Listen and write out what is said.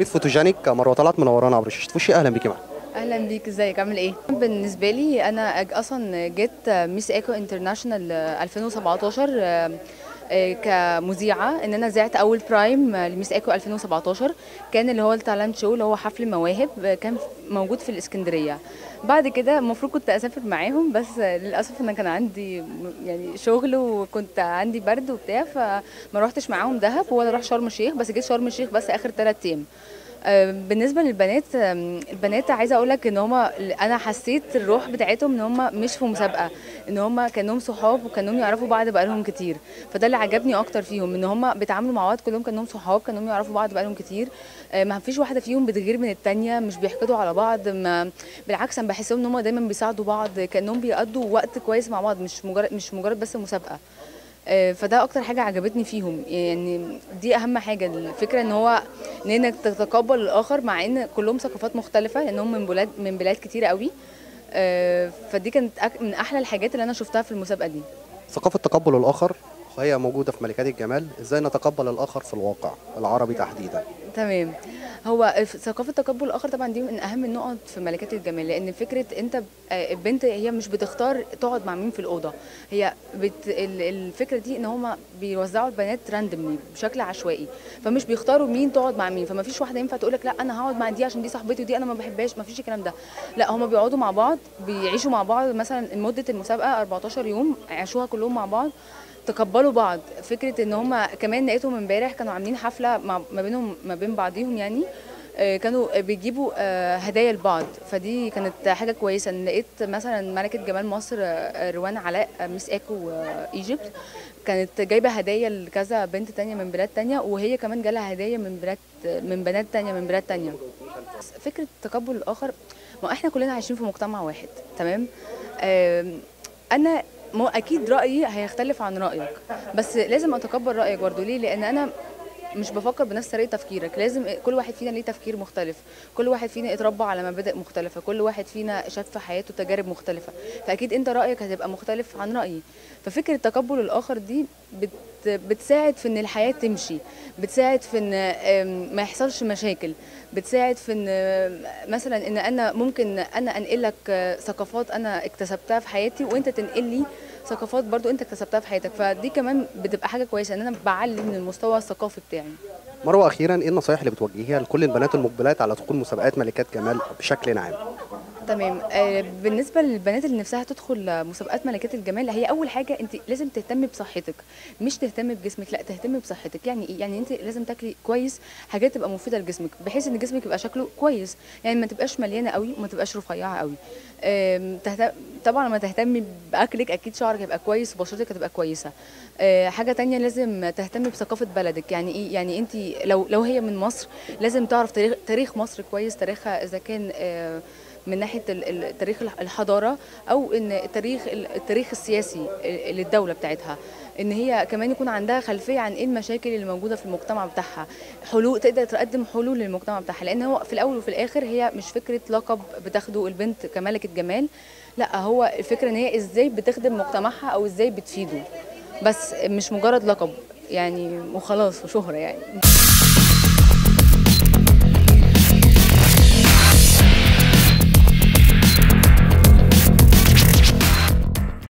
ميت فوتوجينيك مروه طلعت منورانا عبر شاشه وشي اهلا بيكي معانا اهلا بيك ازيك عامل ايه بالنسبه لي انا أج- اصلا جيت ميس ايكو انترناشونال 2017 آه، آه، كمذيعه ان انا ذعت اول برايم آه، لميس ايكو 2017 كان اللي هو التالنت شو اللي هو حفل مواهب آه، كان موجود في الاسكندريه بعد كده المفروض كنت اسافر معاهم بس آه، للاسف انا كان عندي م- يعني شغل وكنت عندي برد وبتاع فما روحتش معاهم دهب ولا رحت شرم الشيخ بس جيت شرم الشيخ بس اخر ثلاث ايام آه، بالنسبه للبنات آم، البنات عايزه اقول لك ان هما انا حسيت الروح بتاعتهم ان هما مش في مسابقه ان هما كانهم صحاب وكانهم يعرفوا بعض بقالهم كتير فده اللي عجبني اكتر فيهم ان هما بيتعاملوا مع بعض كلهم كانهم صحاب كانهم يعرفوا بعض بقالهم كتير آه، ما فيش واحده فيهم بتغير من التانية مش بيحقدوا على بعض ما بالعكس انا بحسهم ان هما دايما بيساعدوا بعض كانهم بيقضوا وقت كويس مع بعض مش مجرد مش مجرد بس مسابقه آه، فده اكتر حاجه عجبتني فيهم يعني دي اهم حاجه الفكره ان هو ان انك تتقبل الاخر مع ان كلهم ثقافات مختلفه لانهم من بلاد من بلاد كتيره قوي آه، فدي كانت أك- من احلى الحاجات اللي انا شفتها في المسابقه دي ثقافه تقبل الاخر وهي موجوده في ملكات الجمال ازاي نتقبل الاخر في الواقع العربي تحديدا تمام هو ف- ثقافه تقبل الاخر طبعا دي من اهم النقط في ملكات الجمال لان فكره انت ب- آه، البنت هي مش بتختار تقعد مع مين في الاوضه هي بت ال- الفكره دي ان هما بيوزعوا البنات راندملي بشكل عشوائي فمش بيختاروا مين تقعد مع مين فما فيش واحده ينفع تقول لك لا انا هقعد مع دي عشان دي صاحبتي ودي انا ما بحبهاش ما فيش الكلام ده لا هما بيقعدوا مع بعض بيعيشوا مع بعض مثلا مده المسابقه 14 يوم عاشوها كلهم مع بعض تقبلوا بعض فكره ان هم كمان لقيتهم امبارح كانوا عاملين حفله مع ما بينهم ما بين بعضيهم يعني آه، كانوا بيجيبوا آه، هدايا لبعض فدي كانت حاجه كويسه إن لقيت مثلا ملكه جمال مصر آه، روان علاء آه، ميس ايكو آه، ايجيبت كانت جايبه هدايا لكذا بنت تانية من بلاد تانية وهي كمان جالها هدايا من بلاد من بنات تانية من بلاد تانية فكره تقبل الاخر ما احنا كلنا عايشين في مجتمع واحد تمام آم، انا مو اكيد رايي هيختلف عن رايك بس لازم اتقبل رايك برضه ليه لان انا مش بفكر بنفس طريقه تفكيرك لازم كل واحد فينا ليه تفكير مختلف كل واحد فينا اتربى على مبادئ مختلفه كل واحد فينا شاف في حياته تجارب مختلفه فاكيد انت رايك هتبقى مختلف عن رايي ففكره تقبل الاخر دي بت بتساعد في ان الحياه تمشي بتساعد في ان آم، ما يحصلش مشاكل بتساعد في ان آم، مثلا ان انا ممكن انا انقل لك آه، ثقافات انا اكتسبتها في حياتي وانت تنقل لي ثقافات برضو انت اكتسبتها في حياتك فدي كمان بتبقى حاجه كويسه ان انا بعلي من المستوى الثقافي بتاعي مروه اخيرا ايه النصائح اللي بتوجهيها لكل البنات المقبلات على دخول مسابقات ملكات جمال بشكل عام تمام آه، بالنسبه للبنات اللي نفسها تدخل مسابقات ملكات الجمال هي اول حاجه انت لازم تهتمي بصحتك مش تهتمي بجسمك لا تهتمي بصحتك يعني ايه يعني انت لازم تاكلي كويس حاجات تبقى مفيده لجسمك بحيث ان جسمك يبقى شكله كويس يعني ما تبقاش مليانه قوي وما تبقاش رفيعه قوي آم، تهت... طبعا لما تهتمي باكلك اكيد شعرك هيبقى كويس وبشرتك هتبقى كويسه آه، حاجه تانية لازم تهتمي بثقافه بلدك يعني ايه يعني انت لو لو هي من مصر لازم تعرف تاريخ, تاريخ مصر كويس تاريخها اذا كان آه، من ناحيه ال- ال- تاريخ الحضاره او ان التاريخ التاريخ السياسي للدوله بتاعتها ان هي كمان يكون عندها خلفيه عن ايه المشاكل اللي موجوده في المجتمع بتاعها حلول تقدر تقدم حلول للمجتمع بتاعها لان هو في الاول وفي الاخر هي مش فكره لقب بتاخده البنت كملكه جمال لا هو الفكره ان هي ازاي بتخدم مجتمعها او ازاي بتفيده بس مش مجرد لقب يعني وخلاص وشهره يعني